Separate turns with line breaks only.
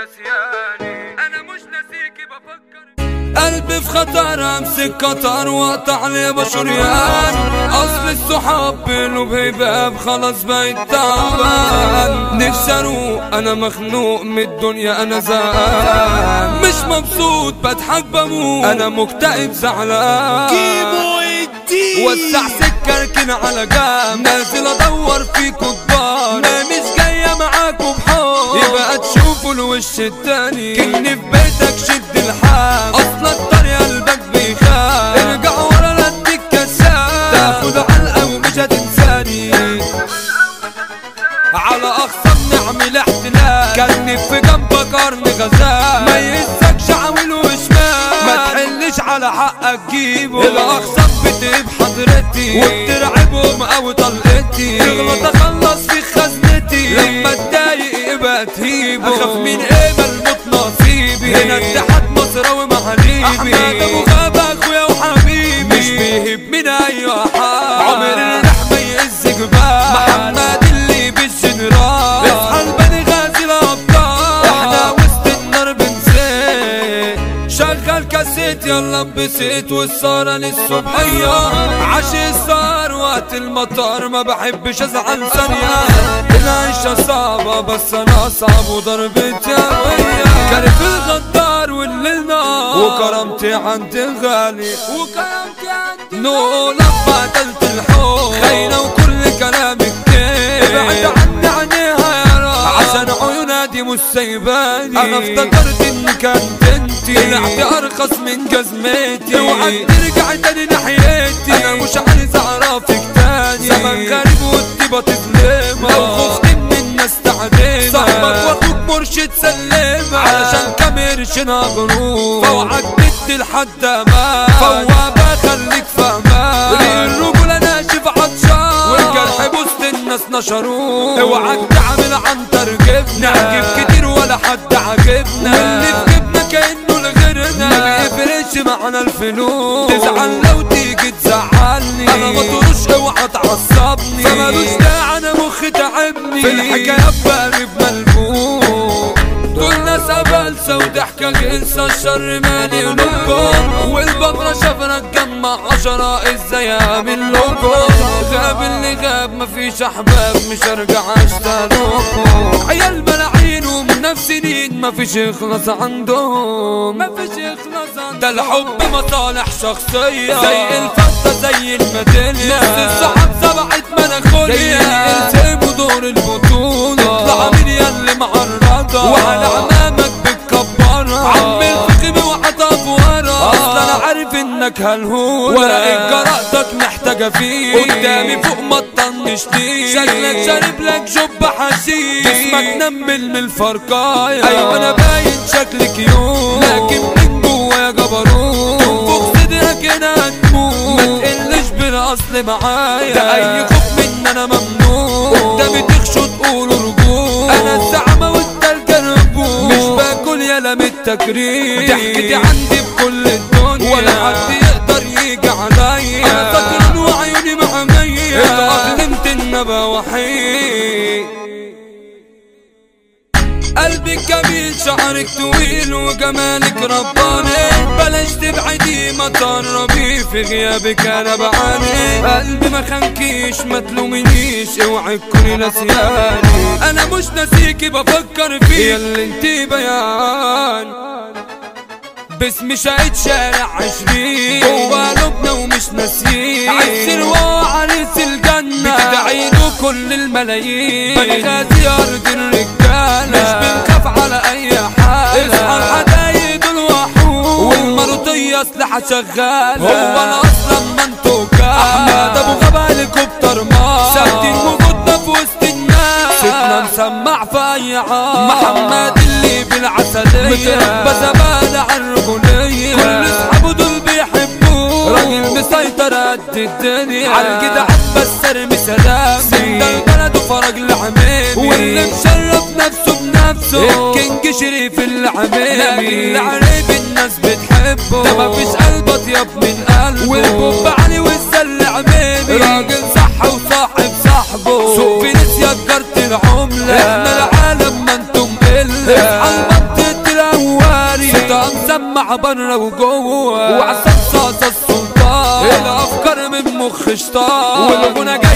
نسياني انا مش ناسيكي بفكر
قلبي في خطر امسك قطر واقطع لي بشريان اصل الصحاب بينه بهباب خلاص بقيت تعبان نفسي اروق انا مخنوق من الدنيا انا زهقان مش مبسوط بضحك بموت انا مكتئب زعلان
جيبوا الدين
وسع سكة اركن على جنب نازل ادور فيكوا كبار ما مش جاية معاكوا بحب يبقى تشوفوا الوش التاني كني في بيتك شد الحال اصلا الطريق قلبك بيخاف ارجع ورا لا اديك كساب تاخد علقة ومش هتنساني على اخصام نعمل احتلال كان في جنبك قرن غزال ما يهزكش عامل وشمال ما تحلش على حقك جيبه الاخصام بتهب حضرتي وبترعبهم او طلقتي تغلط اخلص في خزنتي لما اتضايق يبقى تهيبه اخاف من ايه ملموت نصيبي هنا اتحاد مصراوي مع حبيبي احمد ابو غابة اخويا وحبيبي مش بيهب من اي حال عمر الرح ما يهز جبال محمد اللي بالجنرال اصحى البني غازي الابطال احنا وسط النار بنسيت شغل كاسيت يلا انبسط والسهرة للصبحية عشي السهر وقت المطار ما بحبش ازعل ثانية العيشة صعبة بس انا صعب وضربتي قوية كارف الغدار والليل نار وكرامتي عندي غالي وكرامتي عندي نو لما قتلت الحب خاينة وكل كلامك كيف ابعد عني عينيها يا رب عشان عيونها دي مش سايباني انا افتكرت ان كانت انتي طلعتي ارخص من جزمتي اوعى ترجع تاني ناحيتي انا مش عايز اعرفك تاني زمن غريب والطيبة تظلمها لو خفت من الناس تعدينا صاحبك واخوك مرشد سلمها علشان كاميرش غروب فوعك بدي لحد امان فوابة خليك فاهمان الرجولة ناشف عطشان والجرح بوسط الناس نشروه اوعك تعمل عنتر جبنا نعجب كتير ولا حد عاجبنا واللي في جبنا كأنه لغيرنا ما بيفرقش معانا الفلوس تزعل لو تيجي تزعلني انا ما تروش اوعى تعصبني فمالوش داعي انا مخي تعبني في الحكايات بقلب ملبوس دول ناس قبلسة وضحكة جنسة الشر مالي قلوبكم والبقرة شافنا تجمع عشرة ازاي اعمل لكم غاب اللي غاب مفيش احباب مش ارجع اشتغلكم عيال ملاعين ومنافسين مفيش يخلص عندهم مفيش يخلص عندهم ده الحب مصالح شخصية زي الفتة زي الميدالية نص الصحاب سبعت مناخوليا التزموا دور البطولة اطلع من ياللي معرضة وعلى عمامك بتكبرها عم الفخم وعطف ورا اصلا انا عارف انك هالهول ورقة جرأتك محتاجة فيه قدامي فوق ما تطنشتنيش شكلك شارب لك جب حشيش جسمك نمل من الفرقاية ايوه انا باين شكلك يوم لكن من جوايا جبروت تنفخ صدرك هنا هتموت ما تقلش بالاصل معايا ده اي خوف من انا ممنوع قدامي تخشوا تقولوا رجوع انا الزعمة والتلج الرجوع مش باكل يلا من التكريم ضحكتي عندي بكل الدنيا ولا حد يقدر يجي عليا انا سكران وعيوني محمية اتأقلمت ان ابقى وحيد قلبك جميل شعرك طويل وجمالك رباني بلاش تبعدي ما تقربي في غيابك انا بعاني قلبي ما خانكيش ما تلومنيش اوعي تكوني نسياني انا مش ناسيكي بفكر فيك ياللي انتي بيان باسم شاهد شارع عشرين جوا قلوبنا ومش ناسيين عسل وعريس الجنة بتدعي له كل الملايين بني غازي أرض الرجالة مش بنخاف على أي حال اصحى الحدايد الوحوش والمرضية أسلحة شغالة هو أنا أصلا ما انتو أحمد أبو غابة هليكوبتر مار ثابتين وجودنا في وسط الناس صوتنا مسمع في أي عام محمد اللي بالعسلية متربى زبالة على الرجولية كل اصحابه دول بيحبوه راجل مسيطر قد الدنيا على الجدعان بس ارمي سلام من ده البلد وفرج العميمي واللي مشرف نفسه بنفسه الكينج شريف العميمي لكن العريب الناس بتحبه ده مفيش قلب اطيب من قلبه والبوب علي والسل عميمي راجل صح وصاحب صاحبه سوق في ناس يجرت العملة احنا العالم ما انتم قلة اصحى المنطقة مسمع بره وجوه وعسام صاصة السلطان الافكار من مخ شطان والغنى